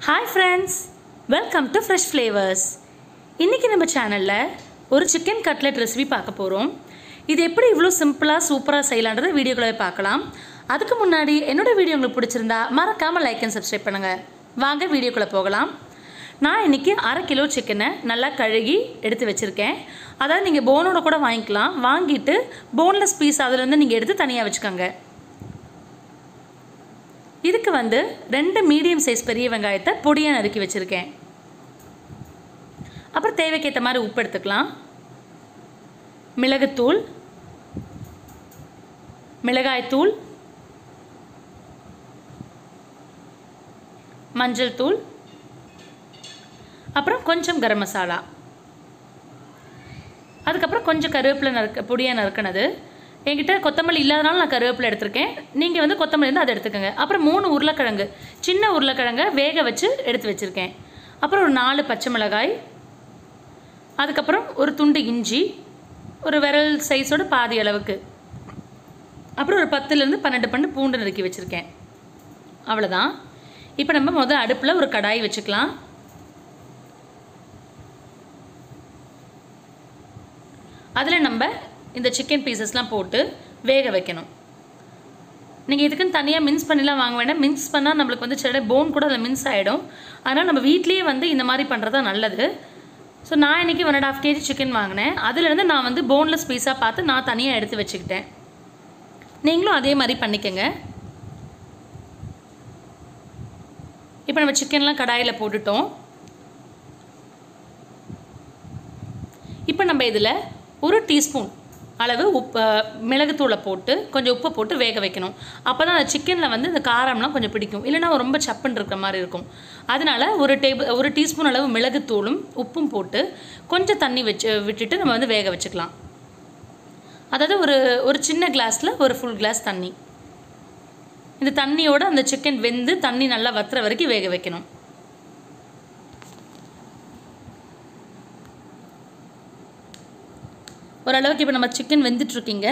hi friends welcome to fresh flavours இன்றைக்கி நம்ம சேனலில் ஒரு சிக்கன் கட்லெட் ரெசிபி பார்க்க போகிறோம் இது எப்படி இவ்வளோ சிம்பிளாக சூப்பராக செய்யலான்றதை வீடியோக்குள்ளே பார்க்கலாம் அதுக்கு முன்னாடி என்னோட வீடியோ உங்களுக்கு பிடிச்சிருந்தா மறக்காமல் லைக் அண்ட் சப்ஸ்கிரைப் பண்ணுங்கள் வாங்க வீடியோக்குள்ளே போகலாம் நான் இன்றைக்கி அரை கிலோ சிக்கனை நல்லா கழுகி எடுத்து வச்சுருக்கேன் அதாவது நீங்கள் போனோட கூட வாங்கிக்கலாம் வாங்கிட்டு போன்லெஸ் பீஸ் அதுலேருந்து நீங்கள் எடுத்து தனியாக வச்சுக்கோங்க இதுக்கு வந்து ரெண்டு மீடியம் சைஸ் பெரிய வெங்காயத்தை பொடியாக நறுக்கி வச்சுருக்கேன் அப்புறம் தேவைக்கேற்ற மாதிரி உப்பு எடுத்துக்கலாம் மிளகுத்தூள் மிளகாய்த்தூள் மஞ்சள் தூள் அப்புறம் கொஞ்சம் கரம் மசாலா அதுக்கப்புறம் கொஞ்சம் கருவேப்பிலை நறுக்க பொடியாக நறுக்கினது என்கிட்ட கொத்தமல்லி இல்லாதனால நான் கருவேப்பிலை எடுத்திருக்கேன் நீங்கள் வந்து கொத்தமல்லி இருந்தால் அதை எடுத்துக்கோங்க அப்புறம் மூணு உருளைக்கிழங்கு சின்ன உருளைக்கிழங்கை வேக வச்சு எடுத்து வச்சுருக்கேன் அப்புறம் ஒரு நாலு பச்சை மிளகாய் அதுக்கப்புறம் ஒரு துண்டு இஞ்சி ஒரு விரல் சைஸோட பாதி அளவுக்கு அப்புறம் ஒரு பத்துலேருந்து பன்னெண்டு பண்டு பூண்டு நறுக்கி வச்சுருக்கேன் அவ்வளோதான் இப்போ நம்ம முதல் அடுப்பில் ஒரு கடாய் வச்சுக்கலாம் அதில் நம்ம இந்த சிக்கன் பீசஸ்லாம் போட்டு வேக வைக்கணும் நீங்கள் இதுக்குன்னு தனியாக மின்ஸ் பண்ணிலாம் வாங்க வேண்டாம் மின்ஸ் பண்ணால் நம்மளுக்கு வந்து சில போன் கூட அதில் மின்ஸ் ஆகிடும் அதனால் நம்ம வீட்லேயே வந்து இந்த மாதிரி பண்ணுறது தான் நல்லது ஸோ நான் இன்றைக்கி one and half KG chicken வாங்கினேன் அதுலேருந்து நான் வந்து போன்லெஸ் பீஸாக பார்த்து நான் தனியாக எடுத்து வச்சுக்கிட்டேன் நீங்களும் அதே மாதிரி பண்ணிக்கோங்க இப்போ நம்ம சிக்கன்லாம் கடாயில் போட்டுட்டோம் இப்போ நம்ம இதில் ஒரு டீஸ்பூன் அளவு உப்பு மிளகுத்தூளை போட்டு கொஞ்சம் உப்பை போட்டு வேக வைக்கணும் அப்போ தான் அந்த சிக்கனில் வந்து இந்த காரம்லாம் கொஞ்சம் பிடிக்கும் இல்லைனா ரொம்ப சப்புன்னு இருக்கிற மாதிரி இருக்கும் அதனால் ஒரு டேபிள் ஒரு டீஸ்பூன் அளவு மிளகுத்தூளும் உப்பும் போட்டு கொஞ்சம் தண்ணி வச்சு விட்டுட்டு நம்ம வந்து வேக வச்சுக்கலாம் அதாவது ஒரு ஒரு சின்ன கிளாஸில் ஒரு ஃபுல் கிளாஸ் தண்ணி இந்த தண்ணியோட அந்த சிக்கன் வெந்து தண்ணி நல்லா வத்துற வரைக்கும் வேக வைக்கணும் ஓரளவுக்கு இப்போ நம்ம சிக்கன் வெந்துட்டுருக்கீங்க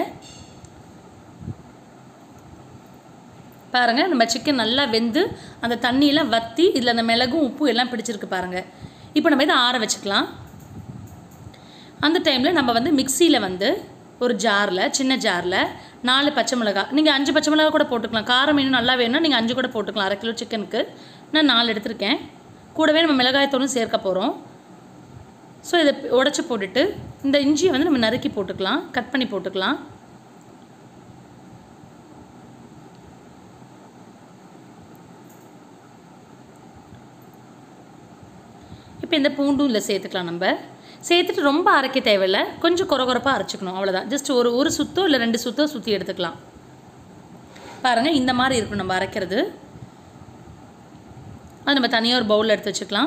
பாருங்கள் நம்ம சிக்கன் நல்லா வெந்து அந்த தண்ணியெலாம் வற்றி இதில் அந்த மிளகும் உப்பு எல்லாம் பிடிச்சிருக்கு பாருங்கள் இப்போ நம்ம இதை ஆற வச்சுக்கலாம் அந்த டைமில் நம்ம வந்து மிக்சியில் வந்து ஒரு ஜாரில் சின்ன ஜாரில் நாலு பச்சை மிளகா நீங்கள் அஞ்சு பச்சை மிளகா கூட போட்டுக்கலாம் காரம் இன்னும் நல்லா வேணும்னா நீங்கள் அஞ்சு கூட போட்டுக்கலாம் அரை கிலோ சிக்கனுக்கு நான் நாலு எடுத்திருக்கேன் கூடவே நம்ம மிளகாயத்தூளும் சேர்க்க போகிறோம் ஸோ இதை உடச்சி போட்டுட்டு இந்த இஞ்சியை வந்து நம்ம நறுக்கி போட்டுக்கலாம் கட் பண்ணி போட்டுக்கலாம் இப்போ இந்த பூண்டும் இல்லை சேர்த்துக்கலாம் நம்ம சேர்த்துட்டு ரொம்ப அரைக்க தேவையில்லை கொஞ்சம் குறகுறப்பாக அரைச்சிக்கணும் அவ்வளோதான் ஜஸ்ட் ஒரு ஒரு சுத்தோ இல்லை ரெண்டு சுத்தோ சுற்றி எடுத்துக்கலாம் பாருங்கள் இந்த மாதிரி இருக்கும் நம்ம அரைக்கிறது அது நம்ம தனியாக ஒரு பவுலில் எடுத்து வச்சுக்கலாம்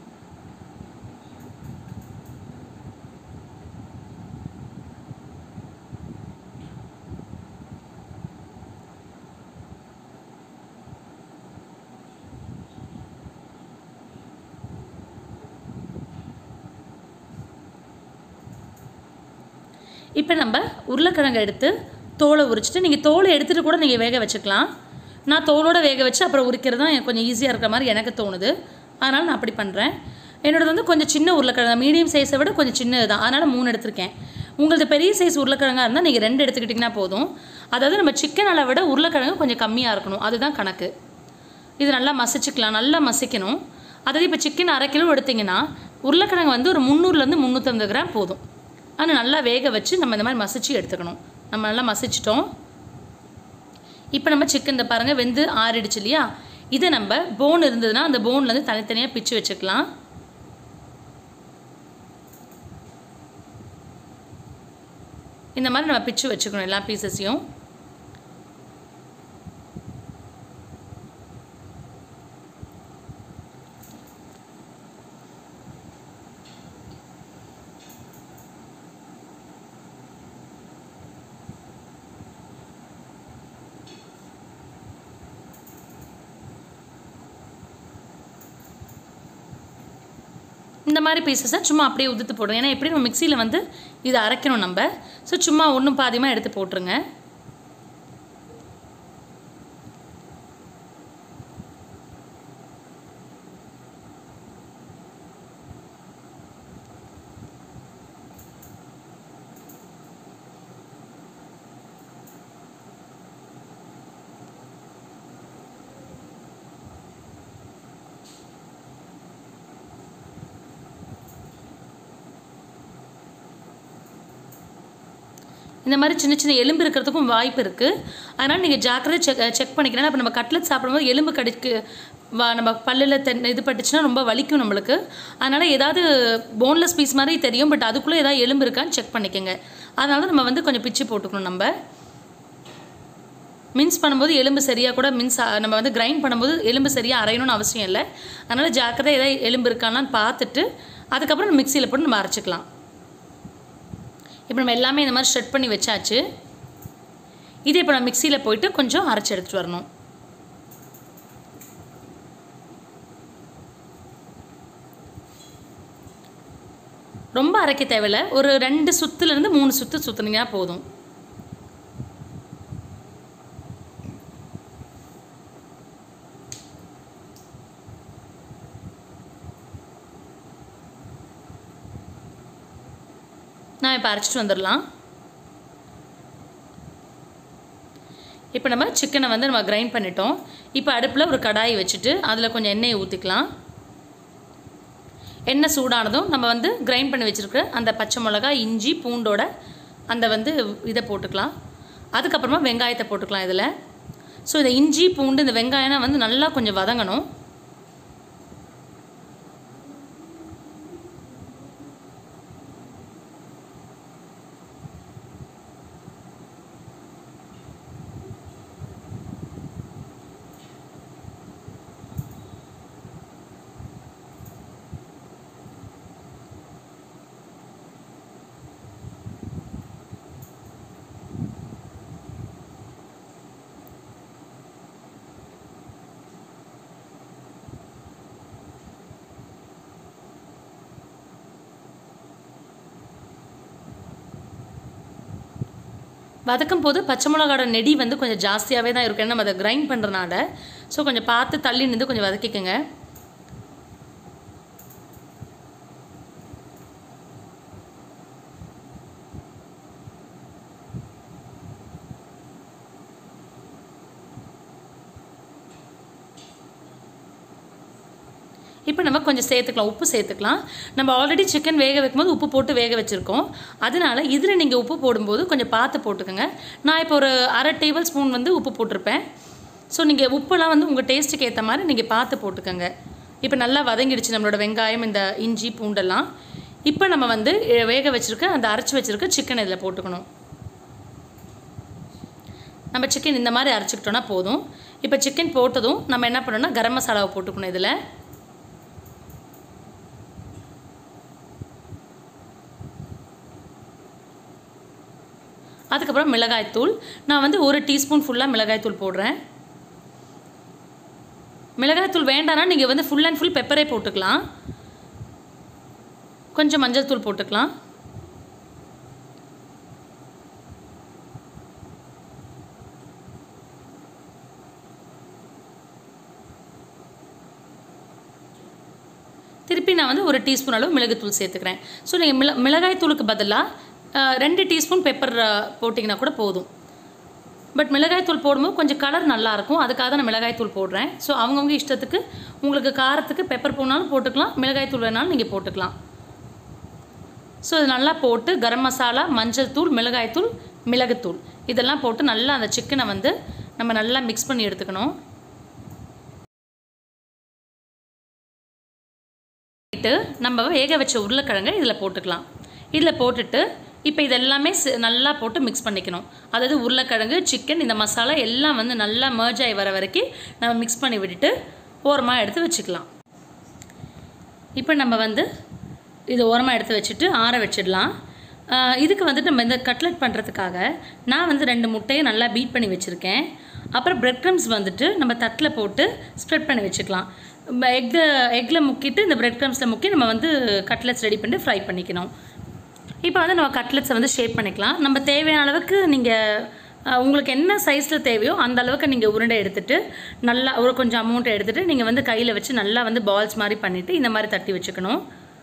இப்போ நம்ம உருளைக்கிழங்கை எடுத்து தோலை உரிச்சிட்டு நீங்கள் தோலை எடுத்துகிட்டு கூட நீங்கள் வேக வச்சுக்கலாம் நான் தோலோடு வேக வச்சு அப்புறம் உரிக்கிறது தான் கொஞ்சம் ஈஸியாக இருக்கிற மாதிரி எனக்கு தோணுது அதனால் நான் அப்படி பண்ணுறேன் என்னோடது வந்து கொஞ்சம் சின்ன உருளைக்கிழங்கு மீடியம் சைஸை விட கொஞ்சம் சின்னது தான் அதனால் மூணு எடுத்திருக்கேன் உங்களது பெரிய சைஸ் உருளைக்கிழங்காக இருந்தால் நீங்கள் ரெண்டு எடுத்துக்கிட்டிங்கன்னா போதும் அதாவது நம்ம சிக்கன் அளவை விட உருளைக்கிழங்கு கொஞ்சம் கம்மியாக இருக்கணும் அதுதான் கணக்கு இது நல்லா மசிச்சுக்கலாம் நல்லா மசிக்கணும் அதாவது இப்போ சிக்கன் அரை கிலோ எடுத்திங்கன்னா உருளைக்கிழங்கு வந்து ஒரு முந்நூறுலேருந்து முந்நூற்றம்பது கிராம் போதும் ஆனால் நல்லா வேக வச்சு நம்ம இந்த மாதிரி மசிச்சு எடுத்துக்கணும் நம்ம நல்லா மசிச்சிட்டோம் இப்போ நம்ம சிக்கன் இந்த பாருங்கள் வெந்து ஆறிடுச்சு இல்லையா இதை நம்ம போன் இருந்ததுன்னா அந்த போன்லேருந்து தனித்தனியாக பிச்சு வச்சுக்கலாம் இந்த மாதிரி நம்ம பிச்சு வச்சுக்கணும் எல்லா பீசஸையும் இந்த மாதிரி பீசஸை சும்மா அப்படியே உதுத்து போடுங்க ஏன்னா எப்படி நம்ம மிக்சியில் வந்து இதை அரைக்கணும் நம்ம ஸோ சும்மா ஒன்றும் பாதியமாக எடுத்து போட்டுருங்க இந்த மாதிரி சின்ன சின்ன எலும்பு இருக்கிறதுக்கும் வாய்ப்பு இருக்குது அதனால் நீங்கள் ஜாக்கிரதை செக் செக் பண்ணிக்கிறேன் இப்போ நம்ம கட்லெட் சாப்பிடும்போது எலும்பு கடிக்கு வா நம்ம பல்லில் தென் இது பட்டுச்சுன்னா ரொம்ப வலிக்கும் நம்மளுக்கு அதனால் ஏதாவது போன்லெஸ் பீஸ் மாதிரி தெரியும் பட் அதுக்குள்ளே ஏதாவது எலும்பு இருக்கான்னு செக் பண்ணிக்கோங்க அதனால நம்ம வந்து கொஞ்சம் பிச்சு போட்டுக்கணும் நம்ம மின்ஸ் பண்ணும்போது எலும்பு சரியாக கூட மின்ஸ் நம்ம வந்து கிரைண்ட் பண்ணும்போது எலும்பு சரியாக அரையணும்னு அவசியம் இல்லை அதனால் ஜாக்கிரதை ஏதாவது எலும்பு இருக்கான்னு பார்த்துட்டு அதுக்கப்புறம் மிக்சியில் போட்டு நம்ம அரைச்சிக்கலாம் இப்போ நம்ம எல்லாமே இந்த மாதிரி ஷெட் பண்ணி வச்சாச்சு இதே இப்போ நம்ம மிக்சியில் போயிட்டு கொஞ்சம் அரைச்சி எடுத்துகிட்டு வரணும் ரொம்ப அரைக்க தேவையில்ல ஒரு ரெண்டு சுற்றுலேருந்து மூணு சுற்று சுற்றுனீங்கன்னா போதும் நான் இப்போ அரைச்சிட்டு வந்துடலாம் இப்போ நம்ம சிக்கனை வந்து நம்ம கிரைண்ட் பண்ணிட்டோம் இப்போ அடுப்பில் ஒரு கடாய் வச்சுட்டு அதில் கொஞ்சம் எண்ணெயை ஊற்றிக்கலாம் எண்ணெய் சூடானதும் நம்ம வந்து கிரைண்ட் பண்ணி வச்சுருக்க அந்த பச்சை மிளகா இஞ்சி பூண்டோட அந்த வந்து இதை போட்டுக்கலாம் அதுக்கப்புறமா வெங்காயத்தை போட்டுக்கலாம் இதில் ஸோ இந்த இஞ்சி பூண்டு இந்த வெங்காயம்னா வந்து நல்லா கொஞ்சம் வதங்கணும் வதக்கும் போது பச்சை மிளகாவோட நெடி வந்து கொஞ்சம் ஜாஸ்தியாகவே தான் இருக்கும் ஏன்னா நம்ம அதை கிரைண்ட் பண்ணுறனால ஸோ கொஞ்சம் பார்த்து தள்ளி நின்று கொஞ்சம் வதக்கிக்கோங்க இப்போ நம்ம கொஞ்சம் சேர்த்துக்கலாம் உப்பு சேர்த்துக்கலாம் நம்ம ஆல்ரெடி சிக்கன் வேக வைக்கும்போது உப்பு போட்டு வேக வச்சுருக்கோம் அதனால இதில் நீங்கள் உப்பு போடும்போது கொஞ்சம் பார்த்து போட்டுக்கோங்க நான் இப்போ ஒரு அரை டேபிள் ஸ்பூன் வந்து உப்பு போட்டிருப்பேன் ஸோ நீங்கள் உப்பெல்லாம் வந்து உங்கள் டேஸ்ட்டுக்கு ஏற்ற மாதிரி நீங்கள் பார்த்து போட்டுக்கோங்க இப்போ நல்லா வதங்கிடுச்சு நம்மளோட வெங்காயம் இந்த இஞ்சி பூண்டெல்லாம் இப்போ நம்ம வந்து எ- வேக வச்சுருக்க அந்த அரைச்சி வச்சுருக்க சிக்கன் இதில் போட்டுக்கணும் நம்ம சிக்கன் இந்த மாதிரி அரைச்சிக்கிட்டோன்னா போதும் இப்போ சிக்கன் போட்டதும் நம்ம என்ன பண்ணணும்னா கரம் மசாலாவை போட்டுக்கணும் இதில் அதுக்கப்புறம் மிளகாய்த்தூள் நான் வந்து ஒரு டீஸ்பூன் ஃபுல்லாக மிளகாய்த்தூள் போடுறேன் மிளகாய்த்தூள் வேண்டாம்னா நீங்கள் வந்து ஃபுல் அண்ட் ஃபுல் பெப்பரே போட்டுக்கலாம் கொஞ்சம் மஞ்சள் தூள் போட்டுக்கலாம் திருப்பி நான் வந்து ஒரு டீஸ்பூன் அளவு மிளகுத்தூள் சேர்த்துக்கிறேன் ஸோ நீங்கள் மிள மிளகாய் தூளுக்கு பதிலாக ரெண்டு டீஸ்பூன் பெப்பர் போட்டிங்கன்னா கூட போதும் பட் மிளகாய்த்தூள் போடும்போது கொஞ்சம் கலர் நல்லாயிருக்கும் அதுக்காக தான் நான் மிளகாய்த்தூள் போடுறேன் ஸோ அவங்கவுங்க இஷ்டத்துக்கு உங்களுக்கு காரத்துக்கு பெப்பர் போனாலும் போட்டுக்கலாம் மிளகாய்த்தூள் வேணாலும் நீங்கள் போட்டுக்கலாம் ஸோ இது நல்லா போட்டு கரம் மசாலா மஞ்சள் தூள் மிளகாய்த்தூள் மிளகுத்தூள் இதெல்லாம் போட்டு நல்லா அந்த சிக்கனை வந்து நம்ம நல்லா மிக்ஸ் பண்ணி எடுத்துக்கணும் பண்ணிட்டு நம்ம வேக வச்ச உருளைக்கிழங்கை இதில் போட்டுக்கலாம் இதில் போட்டுட்டு இப்போ இதெல்லாமே சி- நல்லா போட்டு மிக்ஸ் பண்ணிக்கணும் அதாவது உருளைக்கிழங்கு சிக்கன் இந்த மசாலா எல்லாம் வந்து நல்லா merge ஆகி வர வரைக்கும் நம்ம மிக்ஸ் பண்ணி விட்டுட்டு ஓரமாக எடுத்து வச்சுக்கலாம் இப்போ நம்ம வந்து இது ஓரமாக எடுத்து வச்சுட்டு ஆற வச்சிடலாம் ஆஹ் இதுக்கு வந்துட்டு நம்ம இந்த கட்லெட் பண்ணுறதுக்காக நான் வந்து ரெண்டு முட்டையை நல்லா பீட் பண்ணி வச்சுருக்கேன் அப்புறம் பிரெட் க்ரம்ஸ் வந்துட்டு நம்ம தட்டில் போட்டு ஸ்ப்ரெட் பண்ணி வச்சுக்கலாம் எக்கு எக்கில் முக்கிட்டு இந்த பிரெட் க்ரம்ஸில் முக்கி நம்ம வந்து கட்லெட்ஸ் ரெடி பண்ணி ஃப்ரை பண்ணிக்கணும் இப்போ வந்து நம்ம கட்லெட்ஸை வந்து ஷேப் பண்ணிக்கலாம் நம்ம தேவையான அளவுக்கு நீங்கள் உங்களுக்கு என்ன சைஸில் தேவையோ அந்த அளவுக்கு நீங்கள் உருண்டை எடுத்துட்டு நல்லா ஒரு கொஞ்சம் அமௌண்ட்டை எடுத்துகிட்டு நீங்கள் வந்து கையில் வச்சு நல்லா வந்து பால்ஸ் மாதிரி பண்ணிவிட்டு இந்த மாதிரி தட்டி வச்சுக்கணும்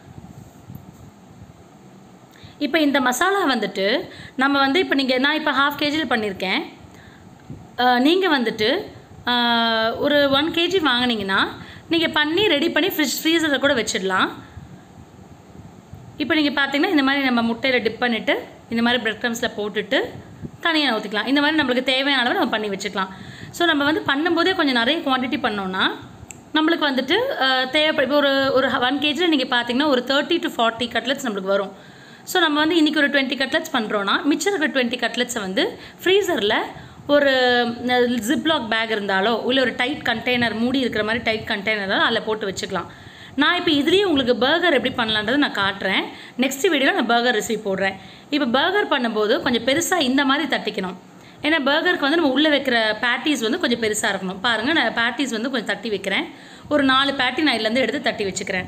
இப்போ இந்த மசாலா வந்துட்டு நம்ம வந்து இப்போ நீங்கள் நான் இப்போ ஹாஃப் கேஜியில் பண்ணியிருக்கேன் நீங்கள் வந்துட்டு அஹ், ஒரு ஒன் கேஜி வாங்குனீங்கன்னா நீங்கள் பண்ணி ரெடி பண்ணி ஃப்ரிட்ஜ் ஃப்ரீசரில் கூட வச்சிடலாம் இப்போ நீங்கள் பார்த்தீங்கன்னா இந்த மாதிரி நம்ம முட்டையில் டிப் பண்ணிவிட்டு இந்த மாதிரி பிரெட் க்ரம்ஸில் போட்டுட்டு தனியாக ஊற்றிக்கலாம் இந்த மாதிரி நம்மளுக்கு தேவையான அளவு நம்ம பண்ணி வச்சுக்கலாம் ஸோ நம்ம வந்து பண்ணும்போதே கொஞ்சம் நிறைய குவான்டிட்டி பண்ணோன்னா நம்மளுக்கு வந்துட்டு அஹ், தேவைப்படும் இப்போ ஒரு ஒரு ஒன் கேஜியில் நீங்கள் பார்த்தீங்கன்னா ஒரு தேர்ட்டி டு ஃபார்ட்டி கட்லெட்ஸ் நம்மளுக்கு வரும் ஸோ நம்ம வந்து இன்றைக்கி ஒரு டுவெண்ட்டி கட்லெட்ஸ் பண்ணுறோன்னா மிச்சம் இருக்கிற டுவெண்ட்டி கட்லெட்ஸை வந்து ஃப்ரீசரில் ஒரு ஜிப்லாக் பேக் இருந்தாலோ இல்லை ஒரு டைட் கண்டெய்னர் மூடி இருக்கிற மாதிரி டைட் கண்டெய்னரோ அதில் போட்டு வச்சுக்கலாம் நான் இப்போ இதுலேயே உங்களுக்கு பர்கர் எப்படி பண்ணலான்றதை நான் காட்டுறேன் நெக்ஸ்ட் வீடியோவில் நான் பர்கர் ரெசிபி போடுறேன் இப்போ பர்கர் பண்ணும்போது கொஞ்சம் பெருசாக இந்த மாதிரி தட்டிக்கணும் ஏன்னா பர்கருக்கு வந்து நம்ம உள்ளே வைக்கிற பேட்டிஸ் வந்து கொஞ்சம் பெருசாக இருக்கணும் பாருங்கள் நான் பேட்டிஸ் வந்து கொஞ்சம் தட்டி வைக்கிறேன் ஒரு நாலு பேட்டி நான் இதுலேருந்து எடுத்து தட்டி வச்சுக்கிறேன்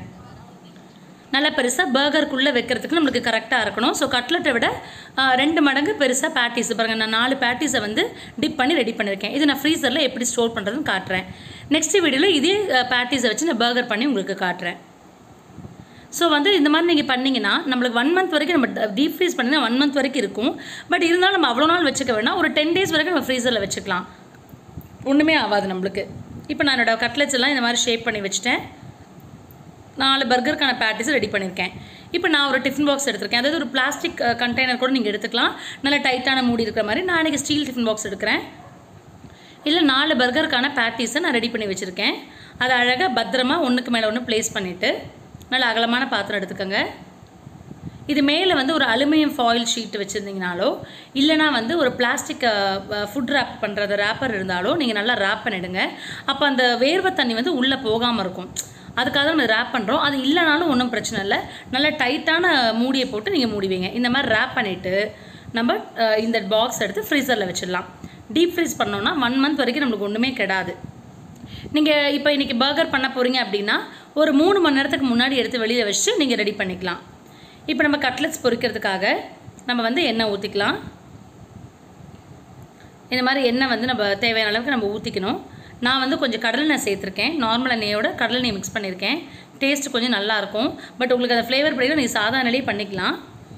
நல்லா பெருசாக பர்கருக்குள்ளே வைக்கிறதுக்கு நம்மளுக்கு கரெக்டாக இருக்கணும் ஸோ கட்லெட்டை விட ஆ, ரெண்டு மடங்கு பெருசாக பேட்டிஸ் பாருங்கள் நான் நாலு பேட்டிஸை வந்து டிப் பண்ணி ரெடி பண்ணியிருக்கேன் இது நான் ஃப்ரீசரில் எப்படி ஸ்டோர் பண்ணுறதுன்னு காட்டுறேன் நெக்ஸ்ட் வீடியோவில் இதே பேட்டிஸை வச்சு நான் பர்கர் பண்ணி உங்களுக்கு காட்டுறேன் ஸோ வந்து இந்த மாதிரி நீங்கள் பண்ணீங்கன்னா நம்மளுக்கு ஒன் மந்த் வரைக்கும் நம்ம டீப் ஃப்ரீஸ் பண்ணினா ஒன் மந்த் வரைக்கும் இருக்கும் பட் இருந்தாலும் நம்ம அவ்வளோ நாள் வச்சுக்க வேணாம் ஒரு டென் டேஸ் வரைக்கும் நம்ம ஃப்ரீசரில் வச்சுக்கலாம் ஒன்றுமே ஆகாது நம்மளுக்கு இப்போ நான் என்னோட கட்லெட்ஸ் எல்லாம் இந்த மாதிரி ஷேப் பண்ணி வச்சுட்டேன் நாலு பர்கருக்கான பேட்டிஸ் ரெடி பண்ணியிருக்கேன் இப்போ நான் ஒரு டிஃபன் பாக்ஸ் எடுத்திருக்கேன் அதாவது ஒரு பிளாஸ்டிக் கண்டெய்னர் கூட நீங்கள் எடுத்துக்கலாம் நல்ல டைட்டான மூடி இருக்கிற மாதிரி நான் இன்றைக்கி ஸ்டீல் டிஃபன் பாக்ஸ் எடுக்கிறேன் இல்லை நாலு பர்கருக்கான பேட்டிஸை நான் ரெடி பண்ணி வச்சுருக்கேன் அதை அழகாக பத்திரமா ஒன்றுக்கு மேலே ஒன்று ப்ளேஸ் பண்ணிவிட்டு நல்ல அகலமான பாத்திரம் எடுத்துக்கோங்க இது மேலே வந்து ஒரு அலுமினியம் ஃபாயில் ஷீட் வச்சுருந்தீங்கனாலோ இல்லைனா வந்து ஒரு பிளாஸ்டிக் ஃபுட் ரேப் பண்ணுறது ரேப்பர் இருந்தாலோ நீங்கள் நல்லா ரேப் பண்ணிடுங்க அப்போ அந்த வேர்வை தண்ணி வந்து உள்ளே போகாமல் இருக்கும் அதுக்காக தான் நம்ம ரேப் பண்ணுறோம் அது இல்லைனாலும் ஒன்றும் பிரச்சனை இல்லை நல்ல டைட்டான மூடியை போட்டு நீங்கள் மூடிவீங்க இந்த மாதிரி ரேப் பண்ணிவிட்டு நம்ம அஹ், இந்த பாக்ஸ் எடுத்து ஃப்ரீசரில் வச்சிடலாம் டீப் ஃப்ரீஸ் பண்ணோன்னா ஒன் மந்த் வரைக்கும் நம்மளுக்கு ஒன்றுமே கெடாது நீங்கள் இப்போ இன்றைக்கி பர்கர் பண்ண போகிறீங்க அப்படின்னா ஒரு மூணு மணி நேரத்துக்கு முன்னாடி எடுத்து வெளியில் வச்சு நீங்கள் ரெடி பண்ணிக்கலாம் இப்போ நம்ம கட்லெட்ஸ் பொரிக்கிறதுக்காக நம்ம வந்து எண்ணெய் ஊற்றிக்கலாம் இந்த மாதிரி எண்ணெய் வந்து நம்ம தேவையான அளவுக்கு நம்ம ஊற்றிக்கணும் நான் வந்து கொஞ்சம் கடலெண்ணெய் சேர்த்துருக்கேன் நார்மல் எண்ணெயோட கடலெண்ணெய் மிக்ஸ் பண்ணியிருக்கேன் டேஸ்ட் கொஞ்சம் நல்லாயிருக்கும் பட் உங்களுக்கு அந்த ஃப்ளேவர் பிடிக்கும் நீங்கள் சாதா எண்ணெயிலே பண்ணிக்கலாம்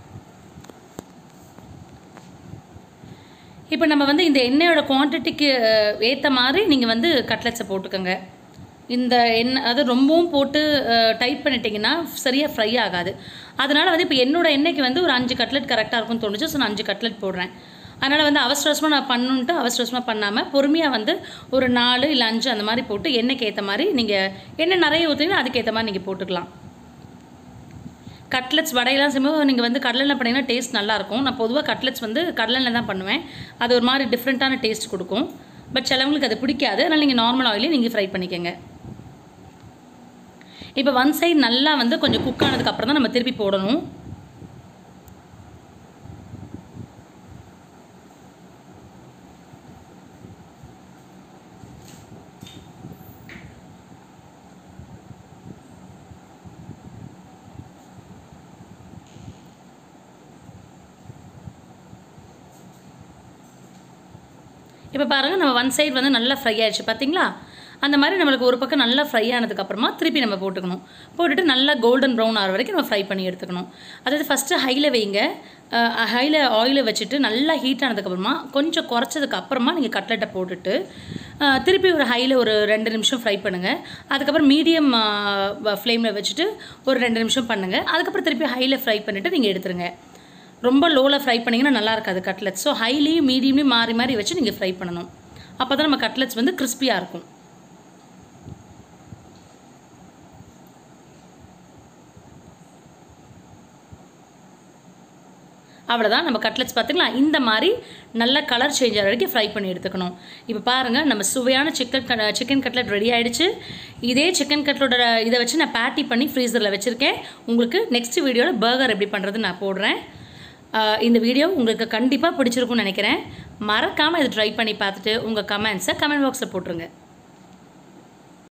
இப்போ நம்ம வந்து இந்த எண்ணெயோட குவான்டிட்டிக்கு ஏற்ற மாதிரி நீங்கள் வந்து கட்லெட்ஸை போட்டுக்கோங்க இந்த எண்ணெய் அது ரொம்பவும் போட்டு டைட் பண்ணிட்டீங்கன்னா சரியாக ஃப்ரை ஆகாது அதனால் வந்து இப்போ என்னோட எண்ணெய்க்கு வந்து ஒரு அஞ்சு கட்லெட் கரெக்டாக இருக்கும்னு தோணுச்சு ஸோ நான் அஞ்சு கட்லெட் போடுறேன் அதனால் வந்து அவசர அவசரமாக நான் பண்ணணுன்ட்டு அவசர அவசரமாக பண்ணாமல் பொறுமையாக வந்து ஒரு நாலு இல்லை அஞ்சு அந்த மாதிரி போட்டு எண்ணெய்க்கு ஏற்ற மாதிரி நீங்கள் எண்ணெய் நிறைய ஊற்றிங்கன்னா அதுக்கேற்ற மாதிரி நீங்கள் போட்டுக்கலாம் கட்லெட்ஸ் வடையெல்லாம் செய்யும்போது நீங்கள் வந்து கடலெண்ணெய் பண்ணிங்கன்னா டேஸ்ட் நல்லாயிருக்கும் நான் பொதுவாக கட்லெட்ஸ் வந்து கடலெண்ணெய் தான் பண்ணுவேன் அது ஒரு மாதிரி டிஃப்ரெண்ட்டான டேஸ்ட் கொடுக்கும் பட் சிலவங்களுக்கு அது பிடிக்காது அதனால் நீங்கள் நார்மல் ஆயிலே நீங்கள் ஃப்ரை பண்ணிக்கோங்க இப்போ ஒன் சைடு நல்லா வந்து கொஞ்சம் குக் ஆனதுக்கு அப்புறம் தான் நம்ம திருப்பி போடணும் இப்போ பாருங்கள் நம்ம ஒன் சைடு வந்து நல்லா ஃப்ரை ஆயிடுச்சு பார்த்தீங்களா அந்த மாதிரி நம்மளுக்கு ஒரு பக்கம் நல்லா ஃப்ரை ஆனதுக்கப்புறமா திருப்பி நம்ம போட்டுக்கணும் போட்டுட்டு நல்லா கோல்டன் ப்ரௌன் ஆகிற வரைக்கும் நம்ம ஃப்ரை பண்ணி எடுத்துக்கணும் அதாவது ஃபஸ்ட்டு ஹையில் வைங்க ஹையில் ஆயிலை வச்சுட்டு நல்லா ஹீட் ஆனதுக்கப்புறமா கொஞ்சம் குறைச்சதுக்கு அப்புறமா நீங்கள் கட்லெட்டை போட்டுட்டு அஹ், திருப்பி ஒரு ஹையில் ஒரு ரெண்டு நிமிஷம் ஃப்ரை பண்ணுங்கள் அதுக்கப்புறம் மீடியம் ஃப்ளேமில் வச்சுட்டு ஒரு ரெண்டு நிமிஷம் பண்ணுங்கள் அதுக்கப்புறம் திருப்பி ஹையில் ஃப்ரை பண்ணிவிட்டு நீங்கள் எடுத்துருங்க ரொம்ப லோவில் ஃப்ரை பண்ணிங்கன்னா நல்லா இருக்காது கட்லெட்ஸ் ஸோ ஹைலையும் மீடியம்லையும் மாறி மாறி வச்சு நீங்கள் ஃப்ரை பண்ணணும் அப்போ தான் நம்ம கட்லெட்ஸ் வந்து கிறிஸ்பியாக இருக்கும் அவ்வளோதான் நம்ம கட்லெட்ஸ் பார்த்துங்களா இந்த மாதிரி நல்ல கலர் சேஞ்ச் ஆகிற வரைக்கும் ஃப்ரை பண்ணி எடுத்துக்கணும் இப்போ பாருங்கள் நம்ம சுவையான சிக்கன் சிக்கன் கட்லெட் ரெடி ஆயிடுச்சு இதே சிக்கன் கட்லோட இதை வச்சு நான் பேட்டி பண்ணி ஃப்ரீசரில் வச்சுருக்கேன் உங்களுக்கு நெக்ஸ்ட் வீடியோவில் பர்கர் எப்படி பண்ணுறது நான் போடுறேன் ஆஹ் இந்த வீடியோ உங்களுக்கு கண்டிப்பாக பிடிச்சிருக்கும்னு நினைக்கிறேன் மறக்காமல் இதை ட்ரை பண்ணி பார்த்துட்டு உங்கள் கமெண்ட்ஸை கமெண்ட் பாக்ஸில் போட்டுருங்க